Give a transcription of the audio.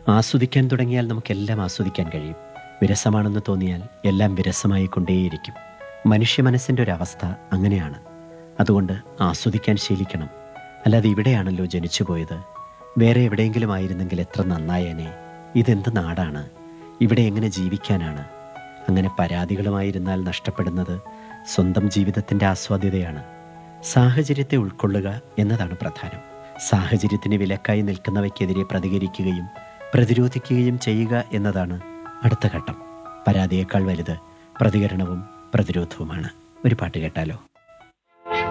ആസ്വദിക്കാൻ തുടങ്ങിയാൽ നമുക്കെല്ലാം ആസ്വദിക്കാൻ കഴിയും വിരസമാണെന്ന് തോന്നിയാൽ എല്ലാം വിരസമായി കൊണ്ടേയിരിക്കും മനുഷ്യ മനസ്സിൻ്റെ ഒരവസ്ഥ അങ്ങനെയാണ് അതുകൊണ്ട് ആസ്വദിക്കാൻ ശീലിക്കണം അല്ലാതെ ഇവിടെയാണല്ലോ ജനിച്ചുപോയത് വേറെ എവിടെയെങ്കിലും ആയിരുന്നെങ്കിൽ എത്ര നന്നായേനെ ഇതെന്ത് നാടാണ് ഇവിടെ എങ്ങനെ ജീവിക്കാനാണ് അങ്ങനെ പരാതികളുമായിരുന്നാൽ നഷ്ടപ്പെടുന്നത് സ്വന്തം ജീവിതത്തിൻ്റെ ആസ്വാദ്യതയാണ് സാഹചര്യത്തെ ഉൾക്കൊള്ളുക എന്നതാണ് പ്രധാനം സാഹചര്യത്തിന് വിലക്കായി നിൽക്കുന്നവയ്ക്കെതിരെ പ്രതികരിക്കുകയും പ്രതിരോധിക്കുകയും ചെയ്യുക എന്നതാണ് അടുത്ത ഘട്ടം പരാതിയേക്കാൾ വലുത് പ്രതികരണവും പ്രതിരോധവുമാണ് ഒരു പാട്ട് കേട്ടാലോ